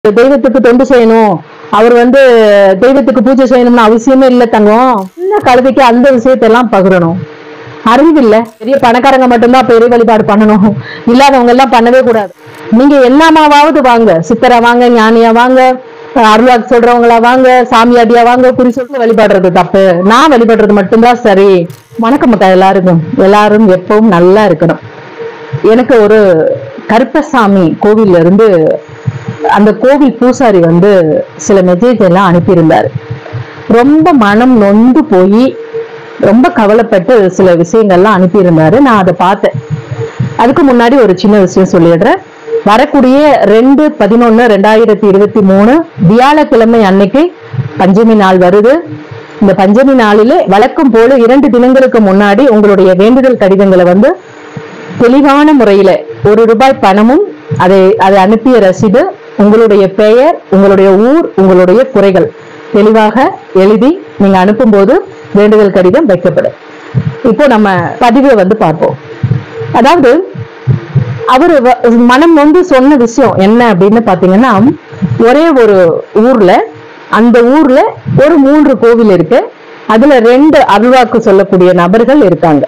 தெய்வத்துக்கு தொண்டு செய்யணும் அவர் வந்து தெய்வத்துக்கு பூஜை செய்யணும்னு அவசியமே இல்லை தங்கம் சின்ன கழுதைக்கு அந்த விஷயத்தெல்லாம் பகிரணும் அறிவில்ல பெரிய பணக்காரங்க மட்டும்தான் பெரிய வழிபாடு பண்ணணும் இல்லாதவங்க எல்லாம் பண்ணவே கூடாது நீங்க என்னமாவது வாங்க சித்தரா வாங்க ஞானியா வாங்க அருளாக்கு சொல்றவங்களா வாங்க சாமியாடியா வாங்க குறி சொல்லி வழிபடுறது தப்பு நான் வழிபடுறது மட்டும்தான் சரி வணக்கம் மக்கா எல்லாருக்கும் எல்லாரும் எப்பவும் நல்லா இருக்கணும் எனக்கு ஒரு கருப்பசாமி கோவில்ல இருந்து அந்த கோவில் பூசாரி வந்து சில மெசேஜ் எல்லாம் அனுப்பியிருந்தாரு ரொம்ப மனம் நொந்து போய் ரொம்ப கவலைப்பட்டு சில விஷயங்கள்லாம் அனுப்பியிருந்தாரு நான் அதை பார்த்தேன் அதுக்கு முன்னாடி ஒரு சின்ன விஷயம் சொல்லிடுறேன் வரக்கூடிய ரெண்டு பதினொன்னு ரெண்டாயிரத்தி இருபத்தி மூணு வியாழக்கிழமை அன்னைக்கு பஞ்சமி நாள் வருது இந்த பஞ்சமி நாளிலே வழக்கம் போல இரண்டு தினங்களுக்கு முன்னாடி உங்களுடைய வேண்டுதல் கடிதங்களை வந்து தெளிவான முறையில ஒரு ரூபாய் பணமும் அதை அதை அனுப்பிய ரசீது உங்களுடைய பெயர் உங்களுடைய ஊர் உங்களுடைய குறைகள் தெளிவாக எழுதி நீங்க அனுப்பும்போது வேண்டுதல் கடிதம் வைக்கப்படும் இப்போ நம்ம பதிவை வந்து பார்ப்போம் அதாவது அவரு வ- மனம் வந்து சொன்ன விஷயம் என்ன அப்படின்னு பாத்தீங்கன்னா ஒரே ஒரு ஊர்ல அந்த ஊர்ல ஒரு மூன்று கோவில் இருக்கு அதுல ரெண்டு அருள்வாக்கு சொல்லக்கூடிய நபர்கள் இருக்காங்க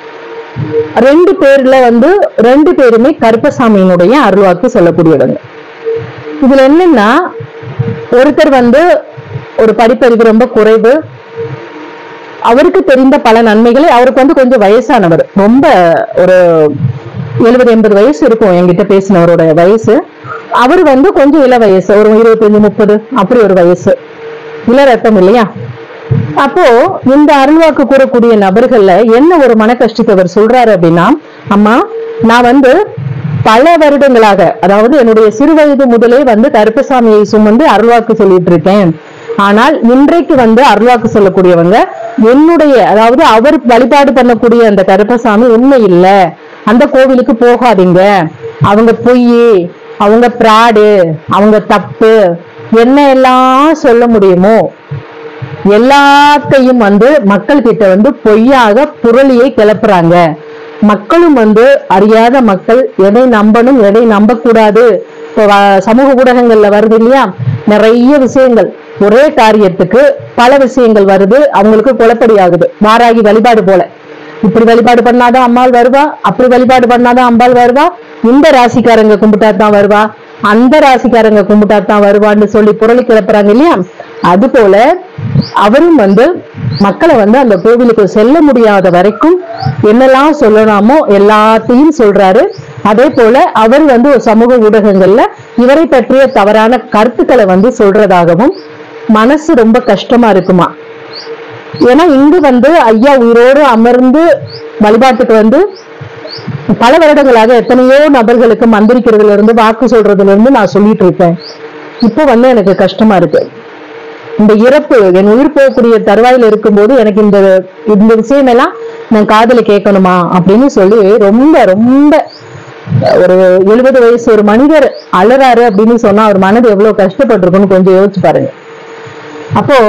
ரெண்டு பேர்ல வந்து ரெண்டு பேருமே கருப்பசாமியினுடைய அருள்வாக்கு சொல்லக்கூடியவங்க இதுல என்னன்னா ஒருத்தர் வந்து ஒரு படிப்பறிவு ரொம்ப குறைவு அவருக்கு தெரிந்த பல நன்மைகளை அவருக்கு வந்து கொஞ்சம் வயசானவர் ரொம்ப ஒரு எழுபது எண்பது வயசு இருக்கும் என்கிட்ட பேசினவரோட வயசு அவர் வந்து கொஞ்சம் இள வயசு ஒரு இருபத்தஞ்சு முப்பது அப்படி ஒரு வயசு இள ரத்தம் இல்லையா அப்போ இந்த அருள்வாக்கு கூறக்கூடிய நபர்கள்ல என்ன ஒரு மன கஷ்டத்தை அவர் சொல்றாரு அப்படின்னா அம்மா நான் வந்து பல வருடங்களாக அதாவது என்னுடைய சிறு வயது முதலே வந்து கருப்பசாமியை சுமந்து அருள்வாக்கு சொல்லிட்டு இருக்கேன் ஆனால் இன்றைக்கு வந்து அருள்வாக்கு சொல்லக்கூடியவங்க என்னுடைய அதாவது அவர் வழிபாடு பண்ணக்கூடிய அந்த கருப்பசாமி உண்மை இல்ல அந்த கோவிலுக்கு போகாதீங்க அவங்க பொய் அவங்க பிராடு அவங்க தப்பு என்ன எல்லாம் சொல்ல முடியுமோ எல்லாத்தையும் வந்து மக்கள் கிட்ட வந்து பொய்யாக புரளியை கிளப்புறாங்க மக்களும் வந்து அறியாத மக்கள் எதை நம்பணும் எதை நம்பக்கூடாது இப்போ வ- சமூக ஊடகங்கள்ல வருது இல்லையா நிறைய விஷயங்கள் ஒரே காரியத்துக்கு பல விஷயங்கள் வருது அவங்களுக்கு குழப்படி ஆகுது வாராகி வழிபாடு போல இப்படி வழிபாடு பண்ணாதான் அம்பாள் வருவா அப்படி வழிபாடு பண்ணாதான் அம்பாள் வருவா இந்த ராசிக்காரங்க கும்பிட்டா தான் வருவா அந்த ராசிக்காரங்க கும்பிட்டா தான் வருவான்னு சொல்லி புரளி கிளப்புறாங்க இல்லையா அது போல அவரும் வந்து மக்களை வந்து அந்த கோவிலுக்கு செல்ல முடியாத வரைக்கும் என்னெல்லாம் சொல்லலாமோ எல்லாத்தையும் சொல்றாரு அதே போல அவர் வந்து ஒரு சமூக ஊடகங்கள்ல இவரை பற்றிய தவறான கருத்துக்களை வந்து சொல்றதாகவும் மனசு ரொம்ப கஷ்டமா இருக்குமா ஏன்னா இங்கு வந்து ஐயா உயிரோடு அமர்ந்து வழிபாட்டுக்கு வந்து பல வருடங்களாக எத்தனையோ நபர்களுக்கு மந்திரிக்கிறதுல இருந்து வாக்கு சொல்றதுல இருந்து நான் சொல்லிட்டு இருக்கேன் இப்போ வந்து எனக்கு கஷ்டமா இருக்கு இந்த இறப்பு என் உயிர் போகக்கூடிய தருவாயில இருக்கும்போது எனக்கு இந்த இந்த விஷயம் எல்லாம் நான் காதுல கேட்கணுமா அப்படின்னு சொல்லி ரொம்ப ரொம்ப ஒரு எழுபது வயசு ஒரு மனிதர் அழறாரு அப்படின்னு சொன்னா அவர் மனது எவ்வளவு கஷ்டப்பட்டிருக்குன்னு கொஞ்சம் யோசிச்சு பாருங்க அப்போ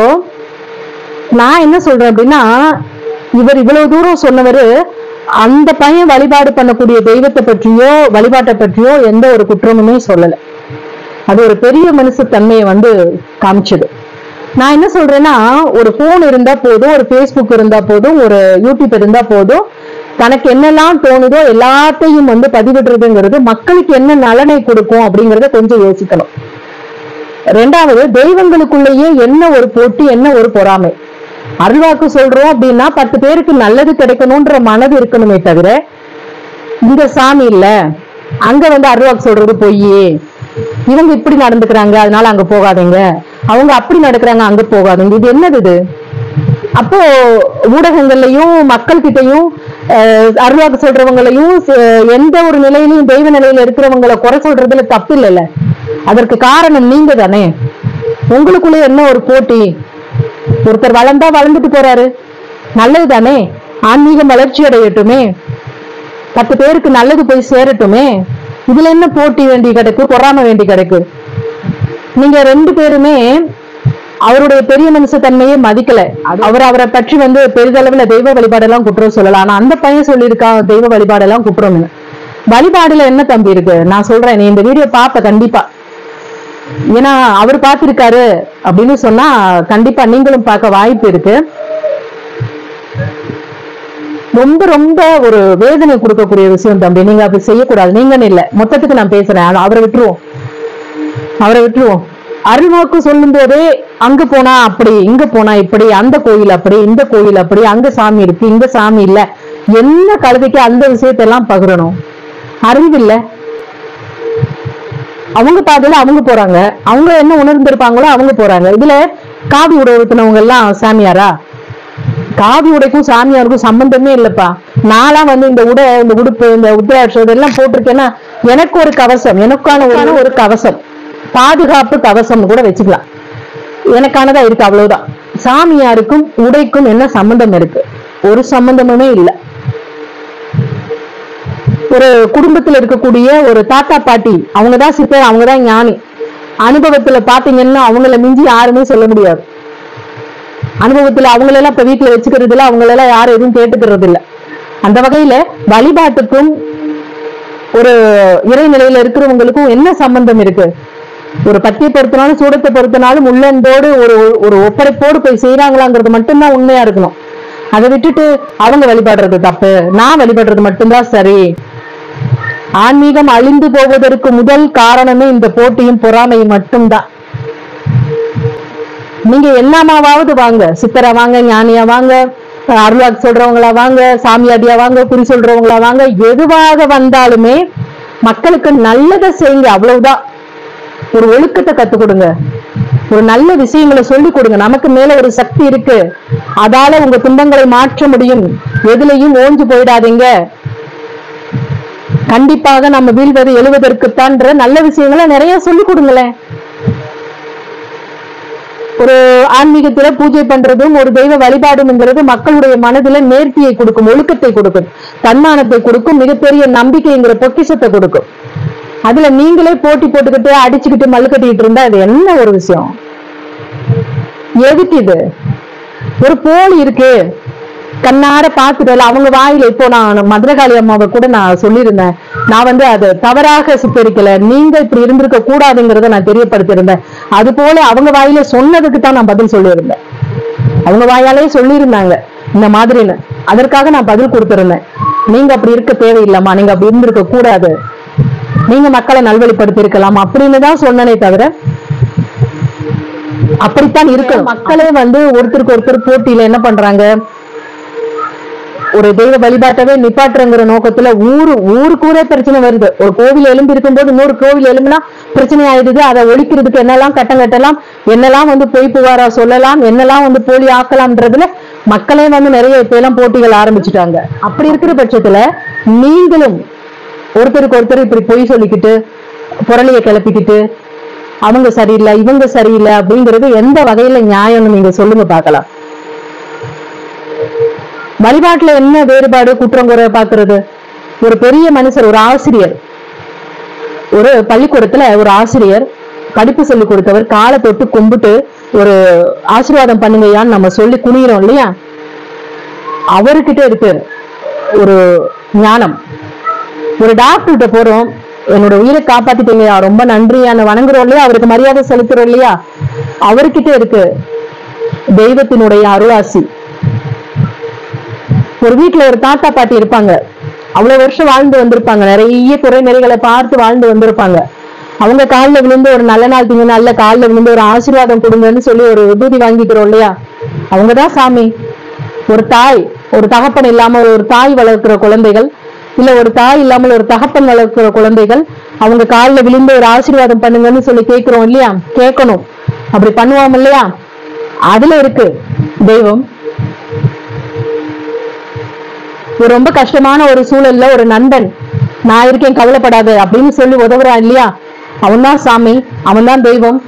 நான் என்ன சொல்றேன் அப்படின்னா இவர் இவ்வளவு தூரம் சொன்னவர் அந்த பையன் வழிபாடு பண்ணக்கூடிய தெய்வத்தை பற்றியோ வழிபாட்டை பற்றியோ எந்த ஒரு குற்றமுமே சொல்லல அது ஒரு பெரிய மனுஷ தன்மையை வந்து காமிச்சது நான் என்ன சொல்றேன்னா ஒரு போன் இருந்தா போதும் ஒரு ஃபேஸ்புக் இருந்தா போதும் ஒரு யூடியூப் இருந்தா போதும் தனக்கு என்னெல்லாம் தோணுதோ எல்லாத்தையும் வந்து பதிவிடுறதுங்கிறது மக்களுக்கு என்ன நலனை கொடுக்கும் அப்படிங்கறத கொஞ்சம் யோசிக்கணும் ரெண்டாவது தெய்வங்களுக்குள்ளேயே என்ன ஒரு போட்டி என்ன ஒரு பொறாமை அருள்வாக்கு சொல்றோம் அப்படின்னா பத்து பேருக்கு நல்லது கிடைக்கணும்ன்ற மனது இருக்கணுமே தவிர இந்த சாமி இல்ல அங்க வந்து அருள்வாக்கு சொல்றது பொய் இவங்க இப்படி நடந்துக்கிறாங்க அதனால அங்க போகாதீங்க அவங்க அப்படி நடக்கிறாங்க அங்க போகாதீங்க இது என்னது இது அப்போ ஊடகங்கள்லயும் மக்கள் கிட்டயும் அஹ், அருள்வாக்கு சொல்றவங்களையும் ச- எந்த ஒரு நிலையிலையும் தெய்வ நிலையில இருக்கிறவங்கள குறை சொல்றதுல தப்பு இல்லைல்ல அதற்கு காரணம் நீங்க தானே உங்களுக்குள்ள என்ன ஒரு போட்டி ஒருத்தர் வளர்ந்தா வளர்ந்துட்டு போறாரு நல்லது தானே ஆன்மீகம் வளர்ச்சி அடையட்டுமே பத்து பேருக்கு நல்லது போய் சேரட்டுமே இதுல என்ன போட்டி வேண்டி கிடக்கு பொறாம வேண்டி கிடக்கு நீங்க ரெண்டு பேருமே அவருடைய பெரிய மனுஷ தன்மையை மதிக்கல அவர் அவரை பற்றி வந்து பெரிதளவுல தெய்வ வழிபாடெல்லாம் குற்றம் சொல்லலாம் ஆனா அந்த பையன் சொல்லியிருக்கான் தெய்வ வழிபாடெல்லாம் குற்றம்னு வழிபாடுல என்ன தம்பி இருக்கு நான் சொல்றேன் நீ இந்த வீடியோ பாப்ப கண்டிப்பா ஏன்னா அவர் பார்த்திருக்காரு அப்படின்னு சொன்னா கண்டிப்பா நீங்களும் பார்க்க வாய்ப்பு இருக்கு ரொம்ப ரொம்ப ஒரு வேதனை கொடுக்கக்கூடிய விஷயம் தம்பி நீங்க அப்படி செய்யக்கூடாது நீங்கன்னு இல்ல மொத்தத்துக்கு நான் பேசுறேன் ஆனா அவரை விட்டுருவோம் அவரை விட்டுருவோம் அருள்வாக்கு சொல்லும் போதே அங்க போனா அப்படி இங்க போனா இப்படி அந்த கோயில் அப்படி இந்த கோயில் அப்படி அங்க சாமி இருக்கு இங்க சாமி இல்ல என்ன கழுதைக்கு அந்த விஷயத்தெல்லாம் பகிரணும் அறிவில்ல அவங்க பாதையில அவங்க போறாங்க அவங்க என்ன உணர்ந்திருப்பாங்களோ அவங்க போறாங்க இதுல காவி உடை ஊத்துனவங்க எல்லாம் சாமியாரா காவி உடைக்கும் சாமியாருக்கும் சம்பந்தமே இல்லப்பா நான்லாம் வந்து இந்த உடை இந்த உடுப்பு இந்த உத்திராட்சம் இதெல்லாம் போட்டிருக்கேன்னா எனக்கு ஒரு கவசம் எனக்கான ஒரு ஒரு கவசம் பாதுகாப்பு கவசம்னு கூட வச்சுக்கலாம் எனக்கானதா இருக்கு அவ்வளவுதான் சாமியாருக்கும் உடைக்கும் என்ன சம்பந்தம் இருக்கு ஒரு சம்பந்தமுமே இல்லை ஒரு குடும்பத்துல இருக்கக்கூடிய ஒரு தாத்தா பாட்டி அவங்கதான் சித்தர் அவங்கதான் ஞானி அனுபவத்துல பாத்தீங்கன்னா அவங்கள மிஞ்சி யாருமே சொல்ல முடியாது அனுபவத்துல அவங்களெல்லாம் இப்ப வீட்டுல வச்சுக்கிறது இல்ல அவங்களெல்லாம் யாரும் எதுவும் கேட்டுக்கிறது இல்ல அந்த வகையில வழிபாட்டுக்கும் ஒரு இறைநிலையில இருக்கிறவங்களுக்கும் என்ன சம்பந்தம் இருக்கு ஒரு பத்தியை பொறுத்தனாலும் சூடத்தை பொறுத்தனாலும் உள்ளன்போடு ஒரு ஒரு ஒப்படைப்போடு போய் செய்யறாங்களாங்கிறது மட்டும்தான் உண்மையா இருக்கணும் அதை விட்டுட்டு அவங்க வழிபடுறது தப்பு நான் வழிபடுறது மட்டும்தான் சரி ஆன்மீகம் அழிந்து போவதற்கு முதல் காரணமே இந்த போட்டியும் பொறாமையும் மட்டும்தான் நீங்க என்னமாவது வாங்க சித்தரா வாங்க ஞானியா வாங்க அருளாக் சொல்றவங்களா வாங்க சாமியாடியா வாங்க குறி சொல்றவங்களா வாங்க எதுவாக வந்தாலுமே மக்களுக்கு நல்லதை செய்யுங்க அவ்வளவுதான் ஒரு ஒழுக்கத்தை கத்துக் கொடுங்க ஒரு நல்ல விஷயங்களை சொல்லி கொடுங்க நமக்கு மேல ஒரு சக்தி இருக்கு அதால உங்க துன்பங்களை மாற்ற முடியும் எதுலையும் ஓஞ்சு போயிடாதீங்க கண்டிப்பாக நம்ம வீழ்வது எழுவதற்குத்தான்ற நல்ல விஷயங்களை நிறைய சொல்லி கொடுங்களேன் ஒரு ஆன்மீகத்துல பூஜை பண்றதும் ஒரு தெய்வ வழிபாடுங்கிறது மக்களுடைய மனதுல நேர்த்தியை கொடுக்கும் ஒழுக்கத்தை கொடுக்கும் தன்மானத்தை கொடுக்கும் மிகப்பெரிய நம்பிக்கைங்கிற பொக்கிஷத்தை கொடுக்கும் அதுல நீங்களே போட்டி போட்டுக்கிட்டு அடிச்சுக்கிட்டு மல்லு கட்டிக்கிட்டு இருந்தா அது என்ன ஒரு விஷயம் எதுக்கு இது ஒரு போலி இருக்கு கண்ணார பார்த்துட்டு அவங்க வாயில இப்போ நான் மதுரகாளி அம்மாவை கூட நான் சொல்லியிருந்தேன் நான் வந்து அது தவறாக சித்தரிக்கல நீங்க இப்படி இருந்திருக்க கூடாதுங்கிறத நான் தெரியப்படுத்தியிருந்தேன் அது போல அவங்க வாயில சொன்னதுக்கு தான் நான் பதில் சொல்லியிருந்தேன் அவங்க வாயாலே சொல்லியிருந்தாங்க இந்த மாதிரின்னு அதற்காக நான் பதில் கொடுத்திருந்தேன் நீங்க அப்படி இருக்க தேவையில்லைம்மா நீங்க அப்படி இருந்திருக்க கூடாது நீங்க மக்களை நல்வழிப்படுத்தி இருக்கலாம் அப்படின்னு தான் சொன்னனே தவிர அப்படித்தான் இருக்கு மக்களே வந்து ஒருத்தருக்கு ஒருத்தர் போட்டியில என்ன பண்றாங்க ஒரு தெய்வ வழிபாட்டவே நிப்பாட்டுறங்கிற நோக்கத்துல ஊரு ஊருக்கூட பிரச்சனை வருது ஒரு கோவில் எலும்பி இருக்கும்போது இன்னொரு கோவில் எலும்புனா பிரச்சனை ஆயிடுது அதை ஒழிக்கிறதுக்கு என்னெல்லாம் கட்டம் கட்டலாம் என்னெல்லாம் வந்து பொய் புகாரா சொல்லலாம் என்னெல்லாம் வந்து போலி ஆக்கலாம்ன்றதுல மக்களே வந்து நிறைய இப்ப எல்லாம் போட்டிகள் ஆரம்பிச்சுட்டாங்க அப்படி இருக்கிற பட்சத்துல நீங்களும் ஒருத்தருக்கு ஒருத்தர் இப்படி பொய் சொல்லிக்கிட்டு புரளியை கிளப்பிக்கிட்டு அவங்க சரியில்லை இவங்க சரியில்லை அப்படிங்கிறது எந்த வகையில நியாயம்னு நீங்க சொல்லுங்க பார்க்கலாம் வழிபாட்டுல என்ன வேறுபாடு குற்றம் குறை பாக்குறது ஒரு பெரிய மனுஷர் ஒரு ஆசிரியர் ஒரு பள்ளிக்கூடத்துல ஒரு ஆசிரியர் படிப்பு சொல்லி கொடுத்தவர் காலை தொட்டு கும்பிட்டு ஒரு ஆசீர்வாதம் பண்ணுங்கய்யான்னு நம்ம சொல்லி குனிகிறோம் இல்லையா அவர்கிட்ட இருக்கு ஒரு ஞானம் ஒரு டாக்டர்கிட்ட போறோம் என்னோட உயிரை காப்பாத்திட்டீங்கயா ரொம்ப நன்றியான வணங்குறோம் இல்லையா அவருக்கு மரியாதை செலுத்துறோம் இல்லையா அவர்கிட்ட இருக்கு தெய்வத்தினுடைய அருளாசி ஒரு வீட்டுல ஒரு தாத்தா பாட்டி இருப்பாங்க அவ்வளவு வருஷம் வாழ்ந்து வந்திருப்பாங்க நிறைய குறை நிறைகளை பார்த்து வாழ்ந்து வந்திருப்பாங்க அவங்க காலில் விழுந்து ஒரு நல்ல நாள் திங்க நல்ல காலில் விழுந்து ஒரு ஆசீர்வாதம் கொடுங்கன்னு சொல்லி ஒரு விபூதி வாங்கிக்கிறோம் இல்லையா அவங்கதான் சாமி ஒரு தாய் ஒரு தகப்பன் இல்லாம ஒரு தாய் வளர்க்கிற குழந்தைகள் இல்ல ஒரு தாய் இல்லாமல் ஒரு தகப்பன் வளர்க்கிற குழந்தைகள் அவங்க காலில் விழுந்து ஒரு ஆசீர்வாதம் பண்ணுங்கன்னு சொல்லி கேட்கிறோம் இல்லையா கேட்கணும் அப்படி பண்ணுவோம் இல்லையா அதுல இருக்கு தெய்வம் ஒரு ரொம்ப கஷ்டமான ஒரு சூழல்ல ஒரு நண்பன் நான் இருக்கேன் கவலைப்படாத அப்படின்னு சொல்லி உதவுறான் இல்லையா அவன்தான் சாமி அவன்தான் தெய்வம்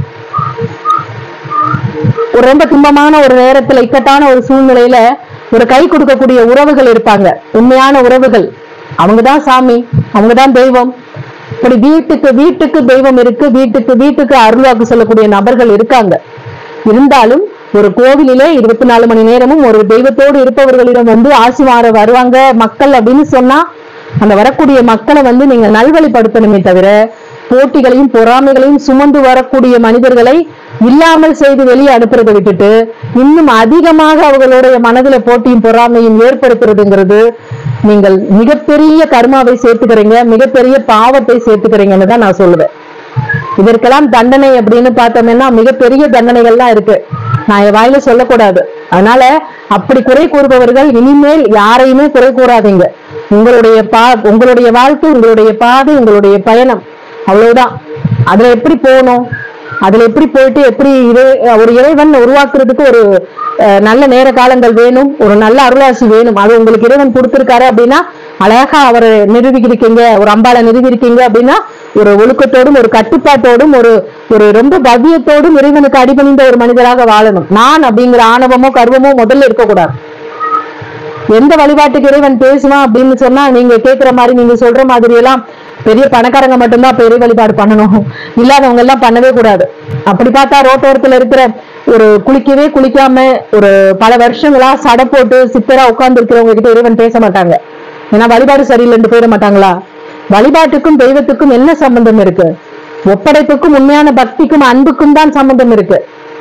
ஒரு ரொம்ப துன்பமான ஒரு நேரத்துல இக்கட்டான ஒரு சூழ்நிலையில ஒரு கை கொடுக்கக்கூடிய உறவுகள் இருப்பாங்க உண்மையான உறவுகள் அவங்கதான் சாமி அவங்கதான் தெய்வம் இப்படி வீட்டுக்கு வீட்டுக்கு தெய்வம் இருக்கு வீட்டுக்கு வீட்டுக்கு அருள்வாக்கு சொல்லக்கூடிய நபர்கள் இருக்காங்க இருந்தாலும் ஒரு கோவிலிலே இருபத்தி நாலு மணி நேரமும் ஒரு தெய்வத்தோடு இருப்பவர்களிடம் வந்து ஆசி மாற வருவாங்க மக்கள் அப்படின்னு சொன்னா அந்த வரக்கூடிய மக்களை வந்து நீங்க நல்வழிப்படுத்தணுமே தவிர போட்டிகளையும் பொறாமைகளையும் சுமந்து வரக்கூடிய மனிதர்களை இல்லாமல் செய்து வெளியே அனுப்புறதை விட்டுட்டு இன்னும் அதிகமாக அவர்களுடைய மனதில போட்டியும் பொறாமையும் ஏற்படுத்துறதுங்கிறது நீங்கள் மிகப்பெரிய கர்மாவை சேர்த்துக்கிறீங்க மிகப்பெரிய பாவத்தை சேர்த்துக்கிறீங்கன்னு தான் நான் சொல்லுவேன் இதற்கெல்லாம் தண்டனை அப்படின்னு பார்த்தோம்னா மிகப்பெரிய தண்டனைகள்லாம் இருக்கு நான் என் வாயில சொல்லக்கூடாது அதனால அப்படி குறை கூறுபவர்கள் இனிமேல் யாரையுமே குறை கூறாதீங்க உங்களுடைய பா உங்களுடைய வாழ்க்கை உங்களுடைய பாதை உங்களுடைய பயணம் அவ்வளவுதான் அதுல எப்படி போகணும் அதுல எப்படி போயிட்டு எப்படி இறை ஒரு இறைவன் உருவாக்குறதுக்கு ஒரு அஹ், நல்ல நேர காலங்கள் வேணும் ஒரு நல்ல அருளாசி வேணும் அது உங்களுக்கு இறைவன் கொடுத்திருக்காரு அப்படின்னா அழகா அவரை நிரூபிக்கிறீங்க ஒரு அம்பாளை நிரூபிக்கிறீங்க அப்படின்னா ஒரு ஒழுக்கத்தோடும் ஒரு கட்டுப்பாட்டோடும் ஒரு ஒரு ரொம்ப பவ்யத்தோடும் இறைவனுக்கு அடிபணிந்த ஒரு மனிதராக வாழணும் நான் அப்படிங்கிற ஆணவமோ கர்வமோ முதல்ல இருக்கக்கூடாது எந்த வழிபாட்டுக்கு இறைவன் பேசுவான் அப்படின்னு சொன்னா நீங்க கேக்குற மாதிரி நீங்க சொல்ற மாதிரி எல்லாம் பெரிய பணக்காரங்க மட்டும்தான் அப்ப இறை வழிபாடு பண்ணணும் இல்லாதவங்க எல்லாம் பண்ணவே கூடாது அப்படி பார்த்தா ரோட்டோரத்துல இருக்கிற ஒரு குளிக்கவே குளிக்காம ஒரு பல வருஷங்களா சடை போட்டு சித்தரா உட்கார்ந்து இருக்கிறவங்க கிட்ட இறைவன் பேச மாட்டாங்க ஏன்னா வழிபாடு சரியில்லைன்னு போயிட மாட்டாங்களா வழிபாட்டுக்கும் தெய்வத்துக்கும் என்ன சம்பந்தம் இருக்கு ஒப்படைப்புக்கும் உண்மையான பக்திக்கும் அன்புக்கும் தான் சம்பந்தம் இருக்கு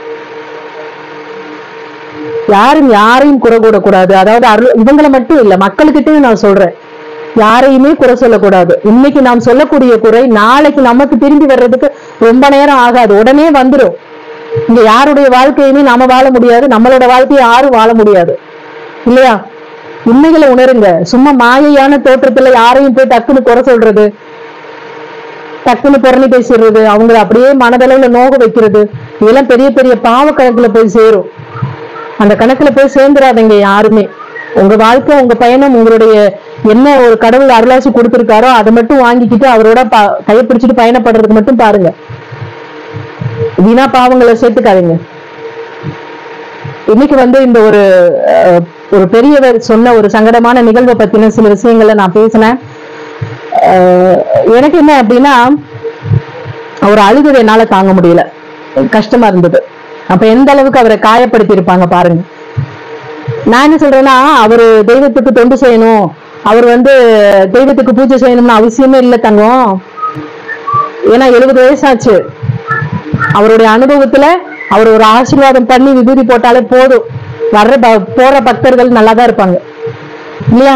யாரும் யாரையும் குறை கூடக்கூடாது அதாவது அருள் இவங்களை மட்டும் இல்ல மக்கள்கிட்டயும் நான் சொல்றேன் யாரையுமே குறை சொல்லக்கூடாது இன்னைக்கு நாம் சொல்லக்கூடிய குறை நாளைக்கு நமக்கு திரும்பி வர்றதுக்கு ரொம்ப நேரம் ஆகாது உடனே வந்துடும் இங்க யாருடைய வாழ்க்கையுமே நாம வாழ முடியாது நம்மளோட வாழ்க்கையை யாரும் வாழ முடியாது இல்லையா உண்மைகளை உணருங்க சும்மா மாயையான தோற்றத்துல யாரையும் போய் டக்குன்னு குறை சொல்றது டக்குன்னு புறணி பேசிடுறது அவங்கள அப்படியே மனதளவுல நோக வைக்கிறது இதெல்லாம் பெரிய பெரிய பாவ கணக்குல போய் சேரும் அந்த கணக்குல போய் சேர்ந்துடாதீங்க யாருமே உங்க வாழ்க்கை உங்க பயணம் உங்களுடைய என்ன ஒரு கடவுள் அருளாசி கொடுத்திருக்காரோ அதை மட்டும் வாங்கிக்கிட்டு அவரோட ப- கையை பிடிச்சிட்டு பயணப்படுறதுக்கு மட்டும் பாருங்க வீணா பாவங்களை சேர்த்துக்காதீங்க இன்னைக்கு வந்து இந்த ஒரு அஹ், ஒரு பெரியவர் சொன்ன ஒரு சங்கடமான நிகழ்வை பத்தின சில விஷயங்களை நான் பேசினேன் அஹ், எனக்கு என்ன அப்படின்னா அவர் அழுகுது என்னால தாங்க முடியல கஷ்டமா இருந்தது அப்ப எந்த அளவுக்கு அவரை காயப்படுத்தி இருப்பாங்க பாருங்க நான் என்ன சொல்றேன்னா அவரு தெய்வத்துக்கு தொண்டு செய்யணும் அவர் வந்து தெய்வத்துக்கு பூஜை செய்யணும்னு அவசியமே இல்லை தங்கம் ஏன்னா எழுபது வயசாச்சு அவருடைய அனுபவத்துல அவர் ஒரு ஆசீர்வாதம் பண்ணி விபூதி போட்டாலே போதும் வர்ற ப- போற பக்தர்கள் நல்லா தான் இருப்பாங்க இல்லையா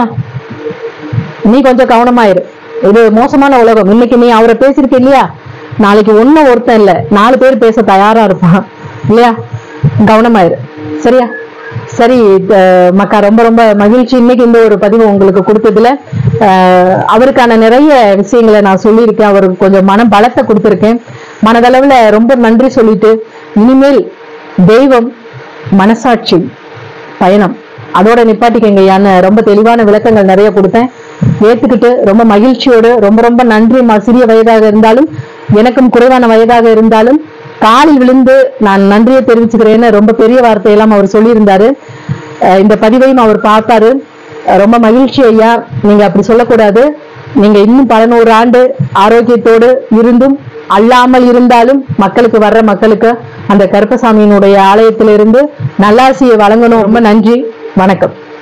நீ கொஞ்சம் கவனமாயிரு இது மோசமான உலகம் இன்னைக்கு நீ அவரை பேசியிருக்க இல்லையா நாளைக்கு ஒன்னும் ஒருத்தன் இல்ல நாலு பேர் பேச தயாரா இருப்பான் இல்லையா கவனமாயிரு சரியா சரி அஹ் மக்கா ரொம்ப ரொம்ப மகிழ்ச்சி இன்னைக்கு இந்த ஒரு பதிவு உங்களுக்கு கொடுத்ததுல அஹ் அவருக்கான நிறைய விஷயங்களை நான் சொல்லியிருக்கேன் அவருக்கு கொஞ்சம் மன பலத்தை கொடுத்துருக்கேன் மனதளவுல ரொம்ப நன்றி சொல்லிட்டு இனிமேல் தெய்வம் மனசாட்சி பயணம் அதோட நிப்பாட்டிக்கங்கய்யான்னு ரொம்ப தெளிவான விளக்கங்கள் நிறைய கொடுத்தேன் ஏத்துக்கிட்டு ரொம்ப மகிழ்ச்சியோடு ரொம்ப ரொம்ப நன்றி மா சிறிய வயதாக இருந்தாலும் எனக்கும் குறைவான வயதாக இருந்தாலும் காலில் விழுந்து நான் நன்றியை தெரிவிச்சுக்கிறேன்னு ரொம்ப பெரிய வார்த்தையெல்லாம் அவர் சொல்லியிருந்தாரு அஹ் இந்த பதிவையும் அவர் பார்த்தாரு அஹ் ரொம்ப மகிழ்ச்சி ஐயா நீங்க அப்படி சொல்லக்கூடாது நீங்க இன்னும் பல நூறு ஆண்டு ஆரோக்கியத்தோடு இருந்தும் அல்லாமல் இருந்தாலும் மக்களுக்கு வர்ற மக்களுக்கு அந்த கருப்பசாமியினுடைய ஆலயத்திலிருந்து நல்லாசியை வழங்கணும் ரொம்ப நன்றி வணக்கம்